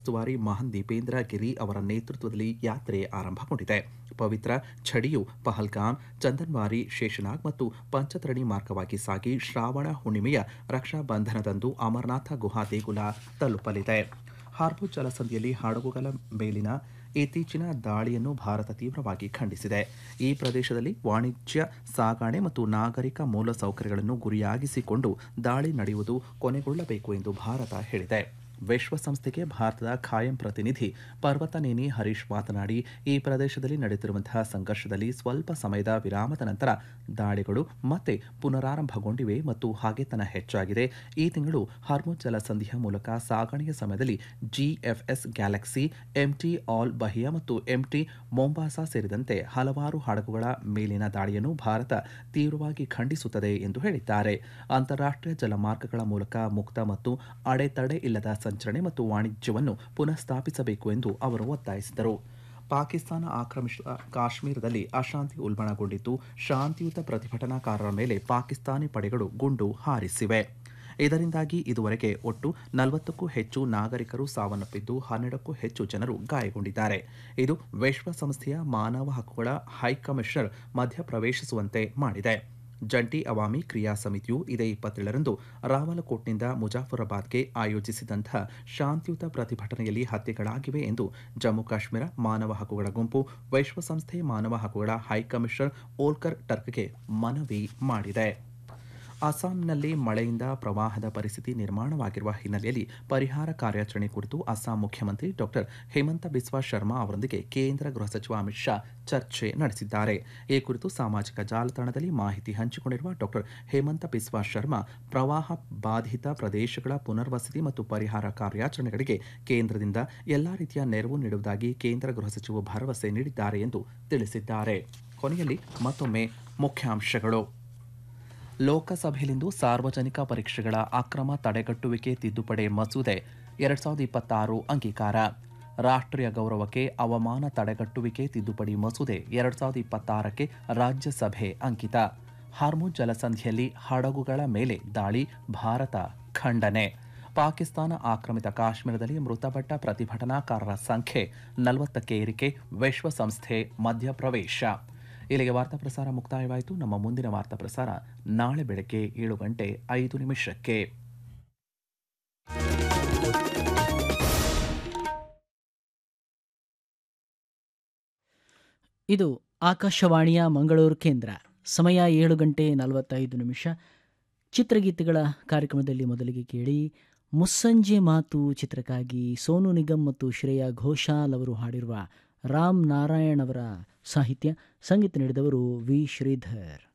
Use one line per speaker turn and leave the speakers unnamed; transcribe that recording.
ಉಸ್ತುವಾರಿ ಮಹನ್ ದೀಪೇಂದ್ರ ಗಿರಿ ಅವರ ನೇತೃತ್ವದಲ್ಲಿ ಯಾತ್ರೆ ಆರಂಭಗೊಂಡಿದೆ ಪವಿತ್ರ ಛಡಿಯು ಪಹಲ್ಗಾಮ್ ಚಂದನ್ವಾರಿ ಶೇಷನಾಗ್ ಮತ್ತು ಪಂಚತರಣಿ ಮಾರ್ಗವಾಗಿ ಸಾಗಿ ಶ್ರಾವಣ ಹುಣ್ಣಿಮೆಯ ರಕ್ಷಾಬಂಧನದಂದು ಅಮರನಾಥ ಗುಹಾ ದೇಗುಲ ತಲುಪಲಿದೆ ಹಾರ್ಮುಜ್ ಜಲಸಂಧಿಯಲ್ಲಿ ಹಡಗುಗಳ ಮೇಲಿನ ಇತ್ತೀಚಿನ ದಾಳಿಯನ್ನು ಭಾರತ ತೀವ್ರವಾಗಿ ಖಂಡಿಸಿದೆ ಈ ಪ್ರದೇಶದಲ್ಲಿ ವಾಣಿಜ್ಯ ಸಾಗಣೆ ಮತ್ತು ನಾಗರಿಕ ಮೂಲಸೌಕರ್ಯಗಳನ್ನು ಗುರಿಯಾಗಿಸಿಕೊಂಡು ದಾಳಿ ನಡೆಯುವುದು ಕೊನೆಗೊಳ್ಳಬೇಕು ಎಂದು ಭಾರತ ಹೇಳಿದೆ ವಿಶ್ವಸಂಸ್ಥೆಗೆ ಭಾರತದ ಖಾಯಂ ಪ್ರತಿನಿಧಿ ಪರ್ವತನೇನಿ ಹರೀಶ್ ಮಾತನಾಡಿ ಈ ಪ್ರದೇಶದಲ್ಲಿ ನಡೆಯುತ್ತಿರುವಂತಹ ಸಂಘರ್ಷದಲ್ಲಿ ಸ್ವಲ್ಪ ಸಮಯದ ವಿರಾಮದ ನಂತರ ದಾಳಿಗಳು ಮತ್ತೆ ಪುನರಾರಂಭಗೊಂಡಿವೆ ಮತ್ತು ಹಾಗೆತನ ಹೆಚ್ಚಾಗಿದೆ ಈ ತಿಂಗಳು ಹಾರ್ಮುಜ್ ಜಲಸಂಧಿಯ ಮೂಲಕ ಸಾಗಣೆಯ ಸಮಯದಲ್ಲಿ GFS Galaxy MT Al Bahia ಮತ್ತು ಎಂಟಿ ಮೊಂಬಾಸಾ ಸೇರಿದಂತೆ ಹಲವಾರು ಹಡಗುಗಳ ಮೇಲಿನ ದಾಳಿಯನ್ನು ಭಾರತ ತೀವ್ರವಾಗಿ ಖಂಡಿಸುತ್ತದೆ ಎಂದು ಹೇಳಿದ್ದಾರೆ ಅಂತಾರಾಷ್ಟ್ರೀಯ ಜಲಮಾರ್ಗಗಳ ಮೂಲಕ ಮುಕ್ತ ಮತ್ತು ಅಡೆತಡೆ ಇಲ್ಲದ ಸಂಚರಣೆ ಮತ್ತು ವಾಣಿಜ್ಯವನ್ನು ಪುನಃಸ್ಥಾಪಿಸಬೇಕು ಎಂದು ಅವರು ಒತ್ತಾಯಿಸಿದರು ಪಾಕಿಸ್ತಾನ ಆಕ್ರಮಿಸಿದ ಕಾಶ್ಮೀರದಲ್ಲಿ ಅಶಾಂತಿ ಉಲ್ಬಣಗೊಂಡಿದ್ದು ಶಾಂತಿಯುತ ಪ್ರತಿಭಟನಾಕಾರರ ಮೇಲೆ ಪಾಕಿಸ್ತಾನಿ ಪಡೆಗಳು ಗುಂಡು ಹಾರಿಸಿವೆ ಇದರಿಂದಾಗಿ ಇದುವರೆಗೆ ಒಟ್ಟು ನಲವತ್ತಕ್ಕೂ ಹೆಚ್ಚು ನಾಗರಿಕರು ಸಾವನ್ನಪ್ಪಿದ್ದು ಹನ್ನೆರಡಕ್ಕೂ ಹೆಚ್ಚು ಜನರು ಗಾಯಗೊಂಡಿದ್ದಾರೆ ಇದು ವಿಶ್ವಸಂಸ್ಥೆಯ ಮಾನವ ಹಕ್ಕುಗಳ ಹೈಕಮಿಷನರ್ ಮಧ್ಯಪ್ರವೇಶಿಸುವಂತೆ ಮಾಡಿದೆ ಜಂಟಿ ಅವಾಮಿ ಕ್ರಿಯಾ ಸಮಿತಿಯು ಇದೇ ಇಪ್ಪತ್ತೇಳರಂದು ರಾವಲಕೋಟ್ನಿಂದ ಮುಜಾಫರಾಬಾದ್ಗೆ ಆಯೋಜಿಸಿದಂತಹ ಶಾಂತಿಯುತ ಪ್ರತಿಭಟನೆಯಲ್ಲಿ ಹತ್ಯೆಗಳಾಗಿವೆ ಎಂದು ಜಮ್ಮು ಕಾಶ್ಮೀರ ಮಾನವ ಹಕ್ಕುಗಳ ಗುಂಪು ವಿಶ್ವಸಂಸ್ಥೆ ಮಾನವ ಹಕ್ಕುಗಳ ಹೈಕಮಿಷನರ್ ಓಲ್ಕರ್ ಟರ್ಕ್ಗೆ ಮನವಿ ಮಾಡಿದೆ ಅಸ್ಸಾಂನಲ್ಲಿ ಮಳೆಯಿಂದ ಪ್ರವಾಹದ ಪರಿಸ್ಥಿತಿ ನಿರ್ಮಾಣವಾಗಿರುವ ಹಿನ್ನೆಲೆಯಲ್ಲಿ ಪರಿಹಾರ ಕಾರ್ಯಾಚರಣೆ ಕುರಿತು ಅಸ್ಸಾಂ ಮುಖ್ಯಮಂತ್ರಿ ಡಾಕ್ಟರ್ ಹೇಮಂತ ಬಿಸ್ವಾ ಶರ್ಮಾ ಅವರೊಂದಿಗೆ ಕೇಂದ್ರ ಗೃಹ ಸಚಿವ ಅಮಿತ್ ಶಾ ಚರ್ಚೆ ನಡೆಸಿದ್ದಾರೆ ಈ ಕುರಿತು ಸಾಮಾಜಿಕ ಜಾಲತಾಣದಲ್ಲಿ ಮಾಹಿತಿ ಹಂಚಿಕೊಂಡಿರುವ ಡಾಕ್ಟರ್ ಹೇಮಂತ ಬಿಸ್ವಾ ಶರ್ಮಾ ಪ್ರವಾಹ ಬಾಧಿತ ಪ್ರದೇಶಗಳ ಪುನರ್ವಸತಿ ಮತ್ತು ಪರಿಹಾರ ಕಾರ್ಯಾಚರಣೆಗಳಿಗೆ ಕೇಂದ್ರದಿಂದ ಎಲ್ಲಾ ರೀತಿಯ ನೆರವು ನೀಡುವುದಾಗಿ ಕೇಂದ್ರ ಗೃಹ ಸಚಿವರು ಭರವಸೆ ನೀಡಿದ್ದಾರೆ ಎಂದು ತಿಳಿಸಿದ್ದಾರೆ ಕೊನೆಯಲ್ಲಿ ಮತ್ತೊಮ್ಮೆ ಮುಖ್ಯಾಂಶಗಳು ಲೋಕಸಭೆಯಲ್ಲಿಂದು ಸಾರ್ವಜನಿಕ ಪರೀಕ್ಷೆಗಳ ಅಕ್ರಮ ತಡೆಗಟ್ಟುವಿಕೆ ತಿದ್ದುಪಡಿ ಮಸೂದೆ ಎರಡ್ ಸಾವಿರದ ಇಪ್ಪತ್ತಾರು ಅಂಗೀಕಾರ ರಾಷ್ಟ್ರೀಯ ಗೌರವಕ್ಕೆ ಅವಮಾನ ತಡೆಗಟ್ಟುವಿಕೆ ತಿದ್ದುಪಡಿ ಮಸೂದೆ ಎರಡ್ ಸಾವಿರದ ಇಪ್ಪತ್ತಾರಕ್ಕೆ ರಾಜ್ಯಸಭೆ ಅಂಕಿತ ಹಾರ್ಮುಜ್ ಜಲಸಂಧಿಯಲ್ಲಿ ಹಡಗುಗಳ ಮೇಲೆ ದಾಳಿ ಭಾರತ ಖಂಡನೆ ಪಾಕಿಸ್ತಾನ ಆಕ್ರಮಿತ ಕಾಶ್ಮೀರದಲ್ಲಿ ಮೃತಪಟ್ಟ ಪ್ರತಿಭಟನಾಕಾರರ ಸಂಖ್ಯೆ ನಲವತ್ತಕ್ಕೆ ಏರಿಕೆ ವಿಶ್ವಸಂಸ್ಥೆ ಮಧ್ಯಪ್ರವೇಶ ಇಲ್ಲಿಗೆ ವಾರ್ತಾ ಪ್ರಸಾರ ಮುಕ್ತಾಯವಾಯಿತು ನಮ್ಮ ಮುಂದಿನ ವಾರ್ತಾ ಪ್ರಸಾರ ನಾಳೆ ಬೆಳಗ್ಗೆ ಏಳು ಗಂಟೆ ಐದು ನಿಮಿಷಕ್ಕೆ
ಇದು ಆಕಾಶವಾಣಿಯ ಮಂಗಳೂರು ಕೇಂದ್ರ ಸಮಯ ಏಳು ಗಂಟೆ ನಲವತ್ತೈದು ನಿಮಿಷ ಚಿತ್ರಗೀತೆಗಳ ಕಾರ್ಯಕ್ರಮದಲ್ಲಿ ಮೊದಲಿಗೆ ಕೇಳಿ ಮುಸ್ಸಂಜೆ ಮಾತು ಚಿತ್ರಕ್ಕಾಗಿ ಸೋನು ನಿಗಮ್ ಮತ್ತು ಶ್ರೇಯಾ ಘೋಷಾಲ್ ಅವರು ಹಾಡಿರುವ ರಾಮ್ ನಾರಾಯಣ್ ಅವರ ಸಾಹಿತ್ಯ ಸಂಗೀತ ನೀಡಿದವರು ವಿ ಶ್ರೀಧರ್